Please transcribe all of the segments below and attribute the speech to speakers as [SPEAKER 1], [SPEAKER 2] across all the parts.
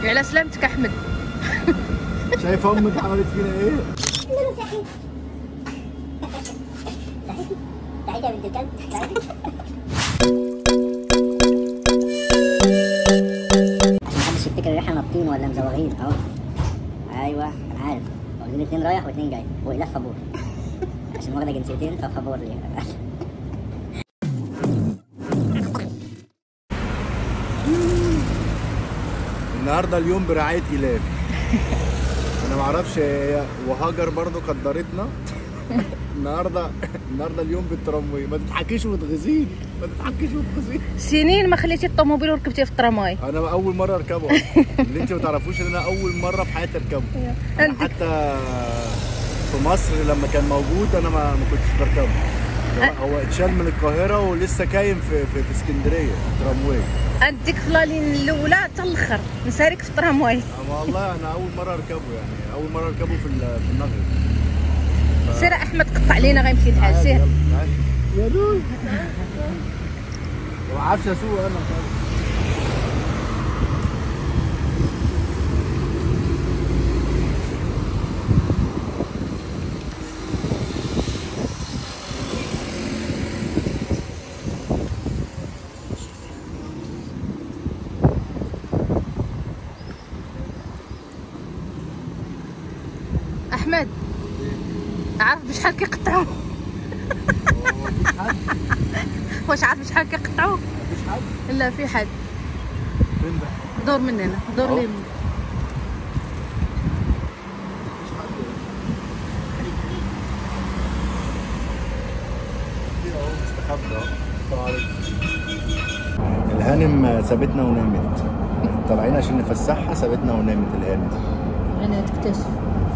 [SPEAKER 1] على سلامتك احمد
[SPEAKER 2] شايف امك عملت فينا ايه؟
[SPEAKER 3] سعيدة يا بنت الكلب سعيدة عشان محدش يفتكر ان احنا نابطين ولا مزوغين اهو ايوه انا عارف واخدين اتنين رايح واتنين جاي وإلاف فابور عشان واخدة جنسيتين ففابور ليها
[SPEAKER 2] النهارده اليوم برعايه ايلاف انا ما اعرفش هي وهاجر برضو قدرتنا النهارده النهارده اليوم بالتراموي ما تضحكيش وتغزيني ما تضحكيش وتغزيني
[SPEAKER 1] سنين ما خليتي الطوموبيل وركبتي في الترامواي
[SPEAKER 2] انا اول مره اركبه اللي انت ما تعرفوش ان انا اول مره في حياتي اركبه انا
[SPEAKER 1] عندك
[SPEAKER 2] حتى في مصر لما كان موجود انا ما ما كنتش بركبه هو اتشال من القاهره ولسه كاين في في, في اسكندريه الترامواي
[SPEAKER 1] عندك في لالين الاولى حتى الاخر نسارك في الترامواي
[SPEAKER 2] أما والله انا اول مره اركبه يعني اول مره اركبه في ال- في المغرب
[SPEAKER 1] سير احمد قطع علينا غيمشي الحال
[SPEAKER 2] تعال،
[SPEAKER 1] سير
[SPEAKER 2] يلا، تعال. يا دول ما بعرفش اسوق انا
[SPEAKER 1] احمد عارف بشحال كيقطعوا
[SPEAKER 2] مفيش حد
[SPEAKER 1] واش عارف بشحال كيقطعوا
[SPEAKER 2] مفيش حد
[SPEAKER 1] لا في حد
[SPEAKER 2] فين ده
[SPEAKER 1] دور من هنا دور
[SPEAKER 2] أهو.
[SPEAKER 1] لي
[SPEAKER 2] مفيش حد في اهو مستخبي اهو السلام عليكم الهانم سابتنا ونامت طالعين عشان نفسحها سابتنا ونامت الهانم
[SPEAKER 1] انا تكتشف
[SPEAKER 2] ف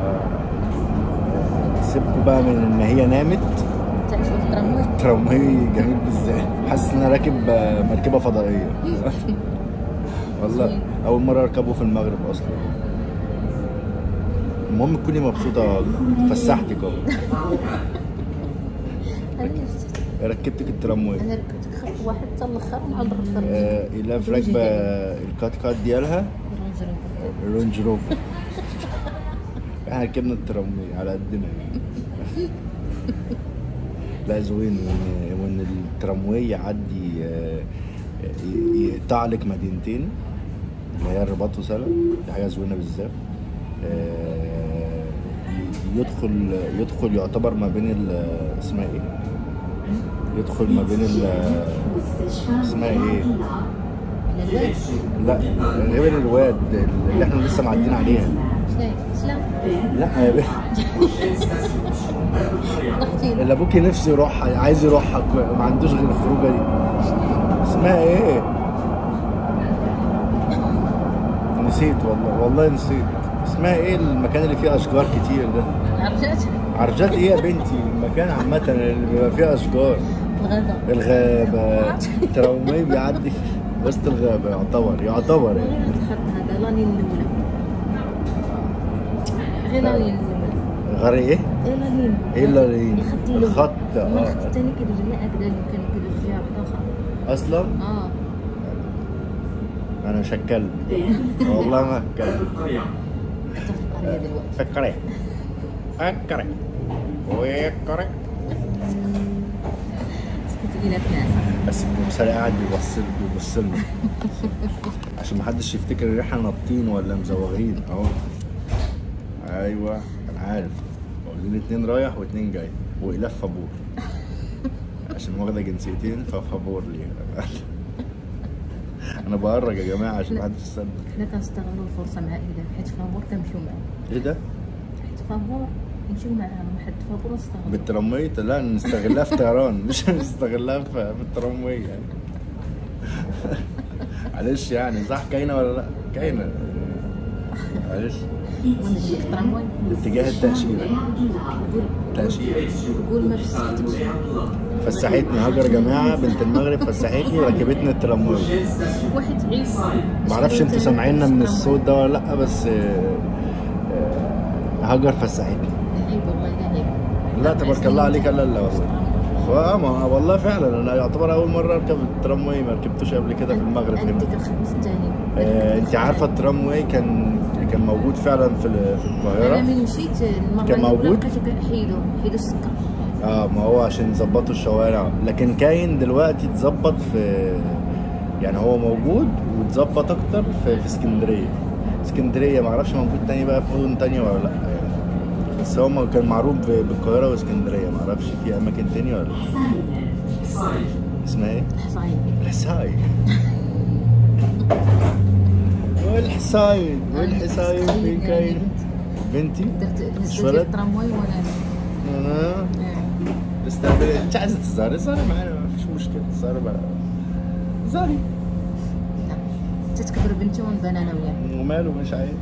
[SPEAKER 2] سيبكوا بقى من ان هي نامت
[SPEAKER 1] تعيش في الترامواي
[SPEAKER 2] ترامواي جميل بالذات حاسس ان انا راكب آه، مركبه فضائيه والله اول مره اركبه في المغرب اصلا المهم تكوني مبسوطه فسحتك اهو ركبتك الترامواي
[SPEAKER 1] انا ركبت خط واحد حتى الاخر ونعاود نركب
[SPEAKER 2] آه الاف راكبه الكات كات ديالها رونج روفر احنا ركبنا الترامواي على قدنا يعني. لا زوين وان وان الترامواي يعدي آه، ي- يقطع لك مدينتين اللي هي الرباط وسلم دي حاجه زوينه بالذات آه، ي- يدخل يدخل يعتبر ما بين ال- اسمها ايه؟ يدخل ما بين ال اسمها ايه؟ لا غير الواد اللي احنا لسه معديين عليها
[SPEAKER 1] سلام
[SPEAKER 2] لا يا بيه
[SPEAKER 1] ضحكي
[SPEAKER 2] اللي ابوكي نفسه يروحها عايز يروحها ما عندوش غير الخروجه دي اسمها ايه؟ نسيت والله والله نسيت اسمها ايه المكان اللي فيه اشجار كتير ده؟
[SPEAKER 1] عرجات
[SPEAKER 2] عرجات ايه يا بنتي؟ المكان عامة اللي بيبقى فيه اشجار
[SPEAKER 1] الغابه
[SPEAKER 2] الغابة ترامي بيعدي في وسط الغابة يعتبر يعتبر
[SPEAKER 1] غير
[SPEAKER 2] يعني
[SPEAKER 1] هاد الخط هذا لانين الاولى غير لانين الاولى
[SPEAKER 2] غير ايه؟
[SPEAKER 1] ايه لانين
[SPEAKER 2] ايه اللي
[SPEAKER 1] الخط الأول.
[SPEAKER 2] الخط
[SPEAKER 1] أما
[SPEAKER 2] اه
[SPEAKER 1] الخط الثاني كيدوز لنا هكذا اللي كان كيدوز جهه واحده اخرى
[SPEAKER 2] اصلا
[SPEAKER 1] اه
[SPEAKER 2] انا مش هتكلم والله ما هتكلم
[SPEAKER 1] انت في القريه دلوقتي
[SPEAKER 2] فكري فكري ويكري
[SPEAKER 1] سكت الى ناس
[SPEAKER 2] بس الكمثري قاعد بيبص بيبص لنا عشان ما حدش يفتكر ان احنا ناطين ولا مزوغين اهو ايوه انا عارف واخدين اتنين رايح واتنين جاي والاف فابور عشان واخده جنسيتين ففابور ليها انا بهرج يا جماعه عشان ما حدش يصدق
[SPEAKER 1] حنا كنستغلوا الفرصه مع اهله حيت فابور كنمشيو معاهم
[SPEAKER 2] ايه ده؟
[SPEAKER 1] حيت فابور نمشيو معاهم حيت فابور نستغلوا
[SPEAKER 2] بالتراموي لا نستغلها في طيران مش نستغلها في في التراموي يعني معلش يعني صح كاينه ولا لا؟ كاينه معلش
[SPEAKER 1] ونجيك الترامواي
[SPEAKER 2] اتجاه التأشيرة
[SPEAKER 1] قول
[SPEAKER 2] تأشيرة
[SPEAKER 1] قول ما فسحتش
[SPEAKER 2] فسحتني هاجر يا جماعة بنت المغرب فسحتني وركبتني التراموي
[SPEAKER 1] واحد عيب
[SPEAKER 2] معرفش انتوا سامعيننا من الصوت ده ولا لا بس آه، آه، هاجر فسحتني
[SPEAKER 1] عيب والله لا عيب
[SPEAKER 2] لا تبارك الله عليك لا لا والله اه ما والله فعلا انا يعتبر اول مره اركب الترامواي ما ركبتوش قبل كده في المغرب هنا
[SPEAKER 1] عندك الخدمه الثاني
[SPEAKER 2] آه انت عارفه الترامواي كان كان موجود فعلا في ال- في
[SPEAKER 1] انا
[SPEAKER 2] القاهره
[SPEAKER 1] من مشيت المره
[SPEAKER 2] كان
[SPEAKER 1] الاولى
[SPEAKER 2] موجود؟
[SPEAKER 1] لقيته كيحيدوا حيدوا السكر
[SPEAKER 2] اه ما هو عشان يظبطوا الشوارع لكن كاين دلوقتي اتظبط في يعني هو موجود واتظبط اكتر في, في اسكندريه اسكندريه معرفش موجود تاني بقى في مدن تانية ولا لا يعني بس هو ما كان معروف ب- بالقاهره واسكندريه معرفش في اماكن تانية ولا لا اسمها ايه؟
[SPEAKER 1] حصاين
[SPEAKER 2] الحصاين والحصاين والحصاين فين كاين بنتي
[SPEAKER 1] درت
[SPEAKER 2] مش
[SPEAKER 1] هزت
[SPEAKER 2] ولد؟
[SPEAKER 1] ديال الترامواي وانا
[SPEAKER 2] انا
[SPEAKER 1] آه.
[SPEAKER 2] استقبل انت عايزه تزاري زاري معانا ما فيش مشكله زاري بقى زاري
[SPEAKER 1] لا تتكبر بنتي ونبان انا وياك
[SPEAKER 2] وماله مش عايز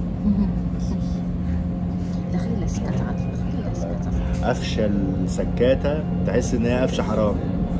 [SPEAKER 1] لا خلي لها سكات عاد خلي لها سكات
[SPEAKER 2] قفشه السكاته تحس ان هي قفشه حرام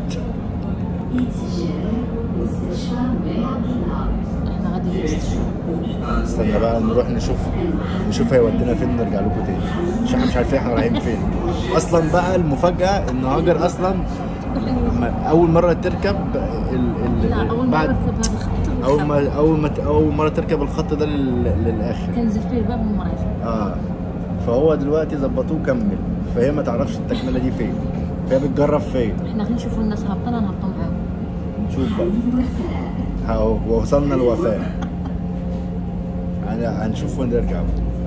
[SPEAKER 1] احنا غادي نستشفى
[SPEAKER 2] استنى بقى نروح نشوف نشوف هيودينا فين نرجع لكم تاني مش احنا مش عارفين احنا رايحين فين اصلا بقى المفاجاه ان هاجر اصلا لما اول مره تركب ال ال
[SPEAKER 1] لا اول مره
[SPEAKER 2] بعد
[SPEAKER 1] اركب هذا الخط
[SPEAKER 2] اول ما اول ما اول مره تركب الخط ده لل- للاخر
[SPEAKER 1] كنزل فيه الباب من مريض
[SPEAKER 2] اه فهو دلوقتي ظبطوه كمل فهي ما تعرفش التكمله دي فين فهي بتجرب فين
[SPEAKER 1] احنا غير نشوفوا الناس هابطين نهبطوا معاهم
[SPEAKER 2] نشوف بقى هاو وصلنا الوفاء هن- هنشوف وين نرجع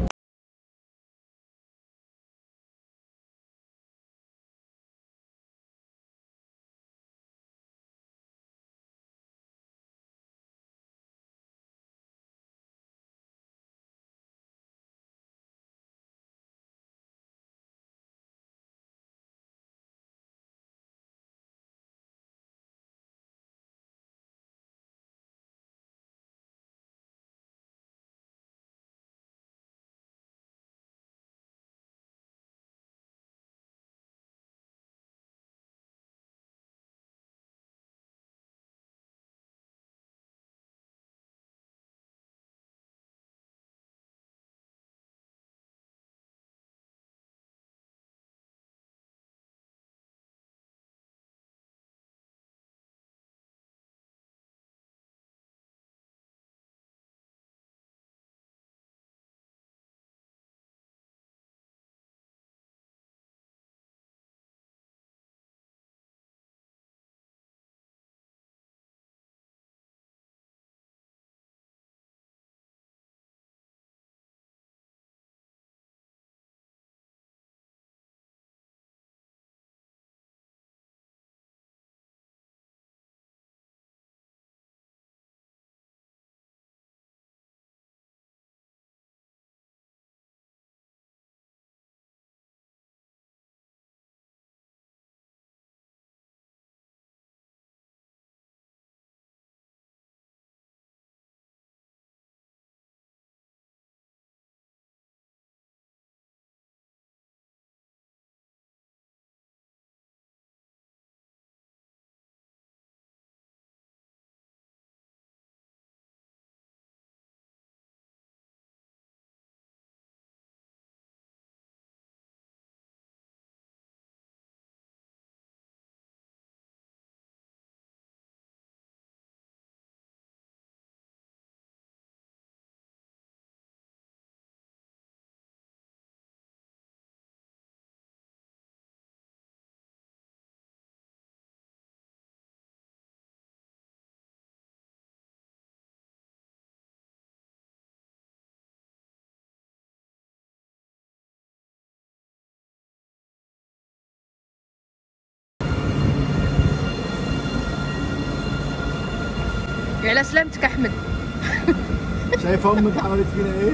[SPEAKER 1] على سلامتك احمد
[SPEAKER 2] شايف امك عملت فينا ايه؟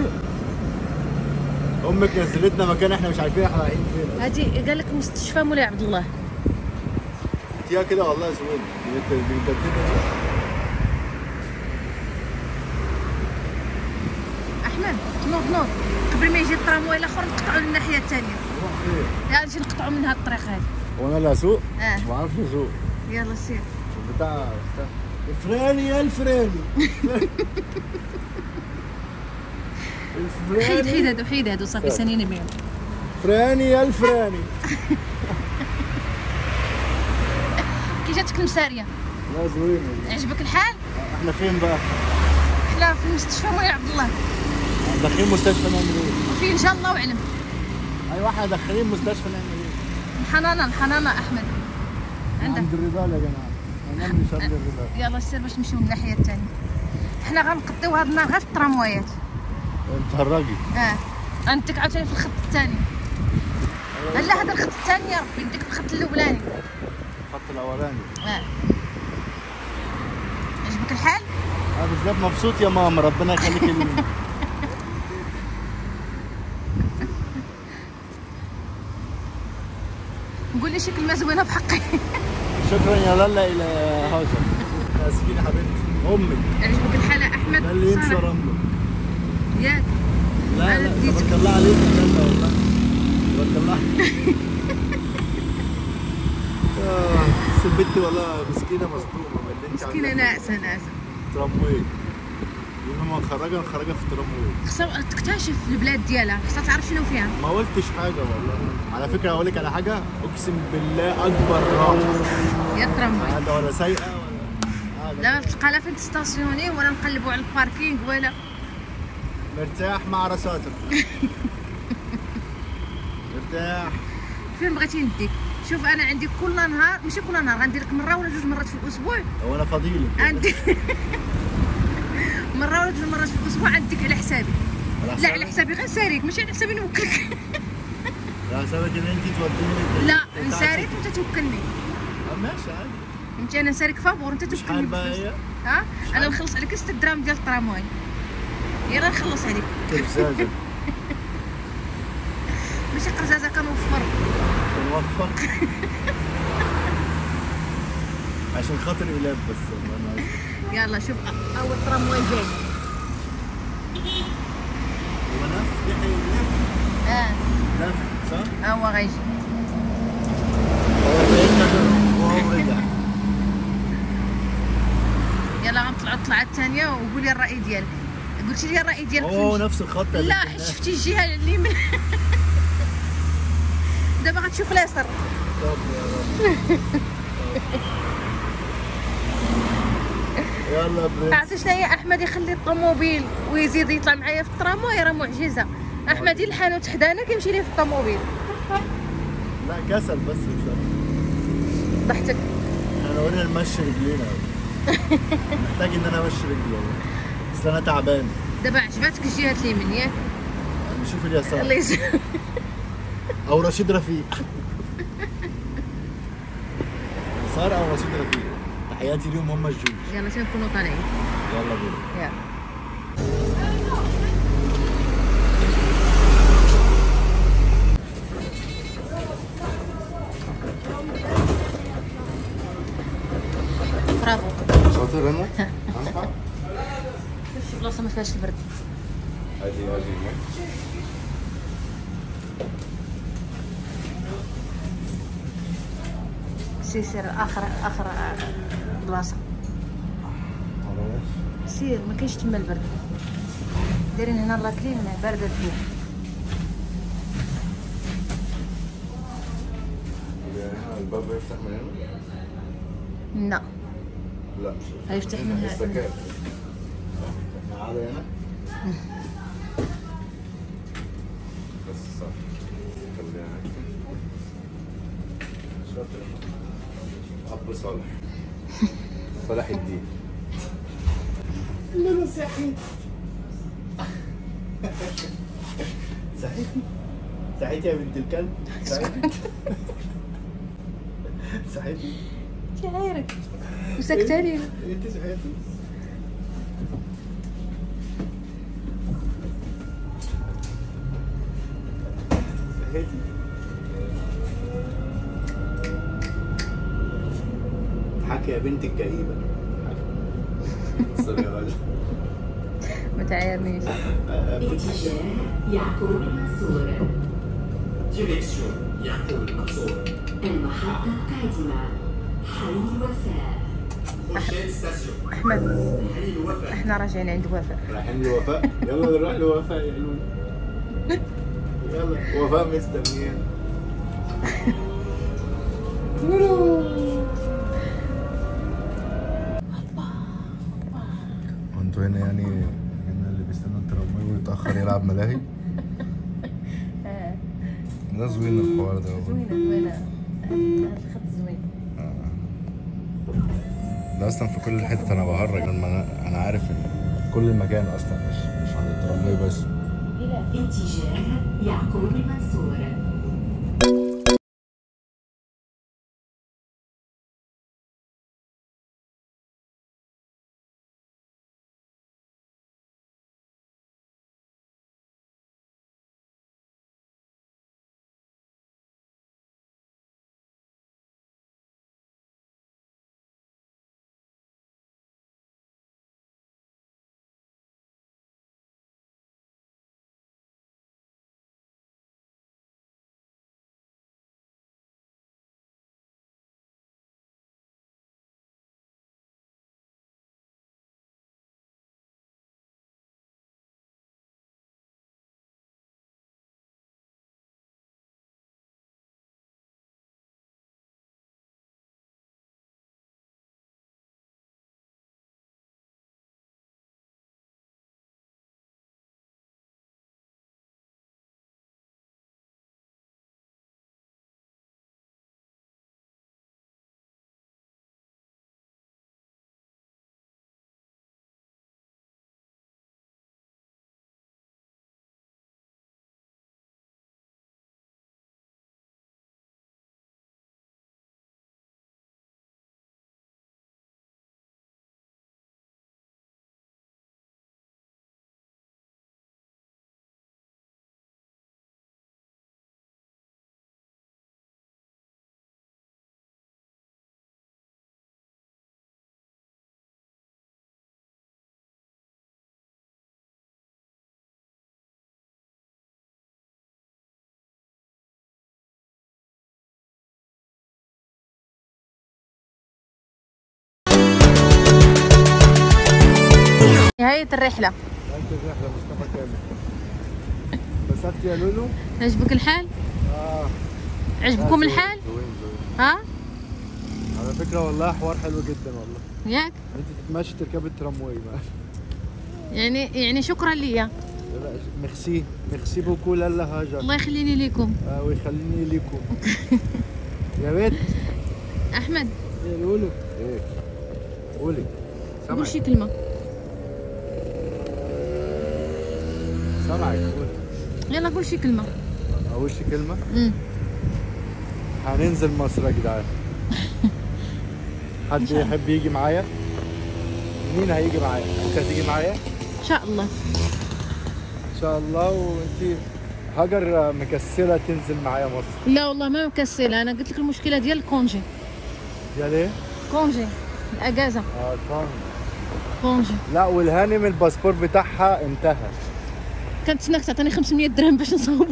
[SPEAKER 2] امك نزلتنا مكان احنا مش عارفين احنا رايحين فين
[SPEAKER 1] هادي قال لك مستشفى مولاي عبد الله
[SPEAKER 2] فيها كده والله يا سويد بيجددوا
[SPEAKER 1] احمد نوض نوض قبل ما يجي الترامواي الاخر نقطعوا للناحيه الثانيه لا نجي نقطعوا من هاد الطريق هذه
[SPEAKER 2] وانا اللي اسوق؟
[SPEAKER 1] اه
[SPEAKER 2] ما اعرفش اسوق
[SPEAKER 1] يلا سير
[SPEAKER 2] بتاع بتاع الفراني يا الفراني
[SPEAKER 1] حيد حيد
[SPEAKER 2] الفراني
[SPEAKER 1] هادو حيد هادو صافي سنين بهم
[SPEAKER 2] فراني يا الفراني
[SPEAKER 1] كي جاتك المساريه
[SPEAKER 2] لا زوين
[SPEAKER 1] عجبك الحال
[SPEAKER 2] احنا فين بقى؟
[SPEAKER 1] حنا في المستشفى مولاي عبد الله
[SPEAKER 2] داخلين مستشفى نعمل ايه؟
[SPEAKER 1] وفي ان شاء الله اعلم
[SPEAKER 2] ايوه احنا داخلين مستشفى نعمل ايه؟
[SPEAKER 1] الحنانه الحنانه احمد عندك
[SPEAKER 2] عند الرجال يا جماعه انا من شر الرجال
[SPEAKER 1] يلا سير باش نمشيو للناحيه الثانيه حنا غنقضيو هاد النهار غير في التراموايات
[SPEAKER 2] تهرجي
[SPEAKER 1] اه غنديك عاوتاني في الخط الثاني لا هذا الخط الثاني يا ربي نديك في الخط الاولاني
[SPEAKER 2] الخط الاولاني
[SPEAKER 1] اه عجبك الحال
[SPEAKER 2] انا بالذات مبسوط يا ماما ربنا يخليك ال...
[SPEAKER 1] نقول لي شي كلمه زوينه بحقي
[SPEAKER 2] شكرا يا لالا الى هاجر اسفين يا حبيبتي امك
[SPEAKER 1] عجبك الحال يا احمد
[SPEAKER 2] ده اللي ينسى
[SPEAKER 1] صراحة.
[SPEAKER 2] رمله
[SPEAKER 1] ياك
[SPEAKER 2] لا
[SPEAKER 1] أنا
[SPEAKER 2] لا
[SPEAKER 1] اديتك.
[SPEAKER 2] تبارك الله عليك بجد والله تبارك الله آه، بس البنت والله مسكينه مصدومه من اللي انت
[SPEAKER 1] مسكينه
[SPEAKER 2] عاملاه.
[SPEAKER 1] ناعسه ناعسه
[SPEAKER 2] ترامواي لما نخرجها نخرجها في الترامواي
[SPEAKER 1] خصها تكتشف البلاد ديالها خصها تعرف شنو فيها
[SPEAKER 2] ما قلتش حاجه والله على فكره اقول لك على حاجه اقسم بالله اكبر راحه
[SPEAKER 1] يا الترامواي
[SPEAKER 2] هذا ولا سيئه ولا هذا
[SPEAKER 1] لا تلقى لا فين تستاسيوني ولا نقلبوا على الباركينغ ولا
[SPEAKER 2] مرتاح مع رساتر مرتاح
[SPEAKER 1] فين بغيتي نديك شوف انا عندي كل نهار ماشي كل نهار غندير لك مره ولا جوج مرات في الاسبوع
[SPEAKER 2] هو انا فضيلك
[SPEAKER 1] عندي مره ولا جوج مرات في الاسبوع عندك على حسابي لا على حسابي غير نساريك ماشي على حسابي نوكلك
[SPEAKER 2] لا حسابك ان انت توديني
[SPEAKER 1] لا نساريك وانت توكلني
[SPEAKER 2] آه، ماشي عادي
[SPEAKER 1] انت انا نساريك فابور انت
[SPEAKER 2] مش
[SPEAKER 1] توكلني
[SPEAKER 2] حال بقى
[SPEAKER 1] بالفلوس.
[SPEAKER 2] هي
[SPEAKER 1] ها انا نخلص عليك 6 دراهم ديال الترامواي يلا نخلص عليك
[SPEAKER 2] كرزازه
[SPEAKER 1] ماشي قرزازه كنوفر
[SPEAKER 2] موفق عشان خاطر إيلاب بس والله أنا عايز-
[SPEAKER 1] يلا شوف أ- اول ترامواي جاي
[SPEAKER 2] هو نف يحيى نف
[SPEAKER 1] اه
[SPEAKER 2] نف صح؟
[SPEAKER 1] هو غيجي
[SPEAKER 2] هو بعيد وهو رجع
[SPEAKER 1] يلا غنطلعوا الطلعه الثانيه وقولي الراي ديالك قلتي لي الراي ديالك
[SPEAKER 2] هو
[SPEAKER 1] فين
[SPEAKER 2] نفس الخط اللي
[SPEAKER 1] لا
[SPEAKER 2] كنا-
[SPEAKER 1] حيت شفتي الجهه اليمين دابا غتشوف اليسار
[SPEAKER 2] طب يا رب. يلا برنس
[SPEAKER 1] عرفتي شنو هي احمد يخلي الطوموبيل ويزيد يطلع معايا في الترامواي راه معجزه احمد يجي الحانوت حدانا كيمشي ليه في الطوموبيل
[SPEAKER 2] لا كسل بس مش أكتر.
[SPEAKER 1] ضحكتك
[SPEAKER 2] احنا قلنا نمشي رجلينا محتاج ان انا امشي رجلي والله اصل انا تعبان
[SPEAKER 1] دابا عجباتك الجهه اليمين ياك
[SPEAKER 2] نشوف اليسار
[SPEAKER 1] الله يسلمك
[SPEAKER 2] او رشيد رفيق يسار او رشيد رفيق تحياتي ليهم هم الجوج
[SPEAKER 1] يلا تنكونوا طالعين
[SPEAKER 2] يلا بينا
[SPEAKER 1] يلا برافو
[SPEAKER 2] شاطر انا
[SPEAKER 1] شوف بلاصه ما فيهاش البرد
[SPEAKER 2] هادي هادي
[SPEAKER 1] سير سير اخر اخر بلاصه سير ما كاينش تما البرد دايرين هنا لاكلين بارده فيها
[SPEAKER 2] الباب يفتح من هنا؟
[SPEAKER 1] لا
[SPEAKER 2] لا
[SPEAKER 1] هيفتح من هنا.
[SPEAKER 2] السكات تعالى هنا بس صح خليها هيك. شاطر اب صالح صلاح الدين اللي انا صحيت صحيتي صحيتي يا بنت الكلب صحيتي صحيتي
[SPEAKER 1] شعيرك وسكتة لي
[SPEAKER 2] انت صحيتي صحيتي حكي يا بنت الكئيبة صبي يا راجل
[SPEAKER 1] ما تعايرنيش
[SPEAKER 4] اتجاه يعقوب المنصور
[SPEAKER 5] Direction يعقوب المنصور
[SPEAKER 4] المحطة القادمة حي الوفاء
[SPEAKER 5] Prochaine station
[SPEAKER 1] احمد
[SPEAKER 5] حي الوفاء
[SPEAKER 1] احنا راجعين عند وفاء
[SPEAKER 2] رايحين لوفاء يلا نروح لوفاء يا قلوي يلا وفاء مستنيين انتوا هنا يعني هنا اللي بيستنى الترامواي ويتاخر يلعب ملاهي
[SPEAKER 1] اه
[SPEAKER 2] ده زوين الحوار ده والله.
[SPEAKER 1] زوينه زوينه هذا الخط زوين
[SPEAKER 2] ده اصلا في كل حته انا بهرج لما انا انا عارف ان في كل المكان اصلا مش مش عند الترامواي بس
[SPEAKER 4] اتجاه يعقوب المنصور
[SPEAKER 1] نهايه الرحله
[SPEAKER 2] انت الرحله مصطفى كامل بسطت يا لولو
[SPEAKER 1] عجبك الحال
[SPEAKER 2] اه
[SPEAKER 1] عجبكم الحال
[SPEAKER 2] زوين زوين
[SPEAKER 1] ها
[SPEAKER 2] على فكره والله حوار حلو جدا والله
[SPEAKER 1] ياك
[SPEAKER 2] انت تتمشي تركب الترامواي بقى
[SPEAKER 1] يعني يعني شكرا ليا
[SPEAKER 2] لا، ميرسي ميرسي بوكو لالا هاجر
[SPEAKER 1] الله يخليني ليكم
[SPEAKER 2] آه ويخليني ليكم يا بنت
[SPEAKER 1] احمد
[SPEAKER 2] يا لولو ايه قولي
[SPEAKER 1] قول شي كلمه
[SPEAKER 2] سامعك قولي
[SPEAKER 1] يلا قول شي كلمه
[SPEAKER 2] اول شي كلمه
[SPEAKER 1] امم
[SPEAKER 2] هننزل مصر يا جدعان حد يحب يجي معايا مين هيجي معايا انت هتيجي معايا
[SPEAKER 1] ان شاء الله
[SPEAKER 2] ان شاء الله وانت هاجر مكسله تنزل معايا مصر
[SPEAKER 1] لا والله ما مكسله انا قلت لك المشكله ديال الكونجي
[SPEAKER 2] يا ليه
[SPEAKER 1] كونجي الاجازه
[SPEAKER 2] اه طبعا
[SPEAKER 1] كونجي
[SPEAKER 2] لا والهانم الباسبور بتاعها انتهى
[SPEAKER 1] كنت تسناك تعطيني 500 درهم باش نصوبو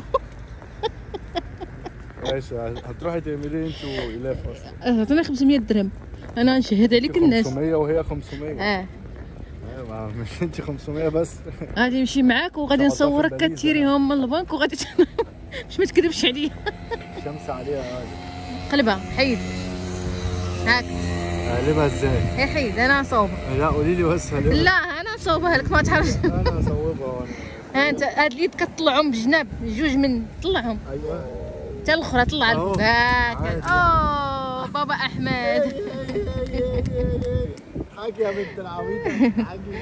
[SPEAKER 2] ماشي هتروحي تعملي انت والاف اصلا
[SPEAKER 1] آه، تعطيني 500 درهم انا نشهد عليك الناس
[SPEAKER 2] 500 وهي 500
[SPEAKER 1] اه
[SPEAKER 2] أيوة، ما- مش انت 500 بس
[SPEAKER 1] غادي نمشي معاك وغادي
[SPEAKER 2] تحطها في
[SPEAKER 1] نصورك
[SPEAKER 2] الباليزة.
[SPEAKER 1] كتيريهم من البنك وغادي باش ما تكذبش عليا
[SPEAKER 2] الشمس عليها هذا
[SPEAKER 1] قلبها حيد هاك
[SPEAKER 2] اقلبها ازاي؟
[SPEAKER 1] هي حيد انا نصوبها
[SPEAKER 2] لا قولي لي بس هقلبها
[SPEAKER 1] لا انا نصوبها لك ما تعرفش
[SPEAKER 2] انا اصوبها وانا
[SPEAKER 1] ها انت هاد اليد كتطلعهم بجناب جوج من طلعهم
[SPEAKER 2] ايوه
[SPEAKER 1] حتى الاخرى طلع
[SPEAKER 2] أهو.
[SPEAKER 1] هاك
[SPEAKER 2] عادي.
[SPEAKER 1] اوه بابا احمد
[SPEAKER 2] حاجي يا بنت العبيطه حاجي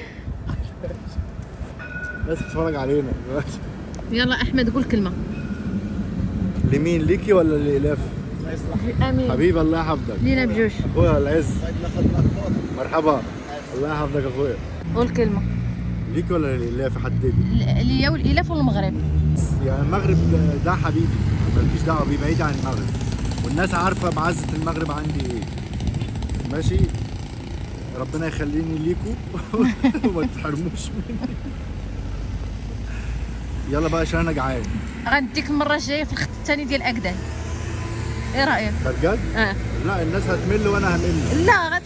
[SPEAKER 2] الناس تتفرج علينا دلوقتي
[SPEAKER 1] يلا احمد قول كلمه
[SPEAKER 2] لمين ليكي ولا لإلاف؟
[SPEAKER 1] امين
[SPEAKER 2] حبيبي الله يحفظك
[SPEAKER 1] لينا بجوج
[SPEAKER 2] اخويا العز مرحبا الله يحفظك اخويا
[SPEAKER 1] قول كلمه
[SPEAKER 2] ليكي ولا لإلاف حددي
[SPEAKER 1] ليا والالاف والمغرب
[SPEAKER 2] يعني المغرب ده حبيبي مالكيش دعوه بيه بعيد عن المغرب والناس عارفه معزه المغرب عندي ايه ماشي ربنا يخليني ليكوا وما تحرموش مني يلا بقى عشان انا جعان
[SPEAKER 1] غنديك المره الجايه في الخط الثاني ديال اكدان ايه رايك
[SPEAKER 2] ده بجد؟
[SPEAKER 1] اه
[SPEAKER 2] لا الناس هتمل وانا همل
[SPEAKER 1] لا غت...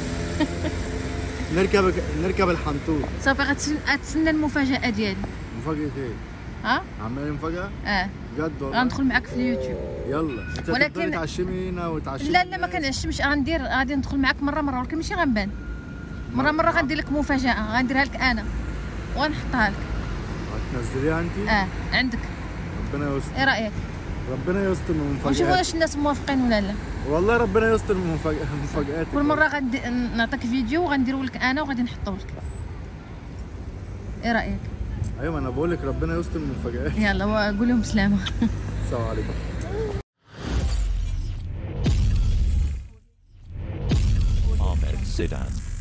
[SPEAKER 2] نركب نركب الحنطور
[SPEAKER 1] صافي غتسن- غتسنى المفاجاه ديالي
[SPEAKER 2] مفاجأة ايه؟
[SPEAKER 1] ها
[SPEAKER 2] عمال مفاجأة؟
[SPEAKER 1] اه
[SPEAKER 2] بجد والله
[SPEAKER 1] غندخل معاك في اليوتيوب
[SPEAKER 2] يلا انت
[SPEAKER 1] ولكن-
[SPEAKER 2] هتفضلي تعشمي هنا وتعشمي
[SPEAKER 1] لا لا ما
[SPEAKER 2] الناس.
[SPEAKER 1] كنعشمش غندير غادي ندخل معاك مره مره ولكن ماشي غنبان مره مره غندير لك مفاجاه غنديرها لك انا ونحطها لك
[SPEAKER 2] هتنزليها انت
[SPEAKER 1] اه عندك
[SPEAKER 2] ربنا يستر
[SPEAKER 1] ايه رايك
[SPEAKER 2] ربنا يستر من
[SPEAKER 1] ونشوفوا
[SPEAKER 2] المفاجآت
[SPEAKER 1] واش الناس موافقين ولا لا
[SPEAKER 2] والله ربنا يستر من المفاجآت المفاجآت
[SPEAKER 1] كل مره غندي نعطيك فيديو وغنديرو لك انا وغادي نحطو لك ايه رايك
[SPEAKER 2] ايوه ما انا بقول لك ربنا يستر من المفاجآت
[SPEAKER 1] يلا وقول لهم سلامه
[SPEAKER 2] السلام عليكم
[SPEAKER 6] Ahmed Zidan.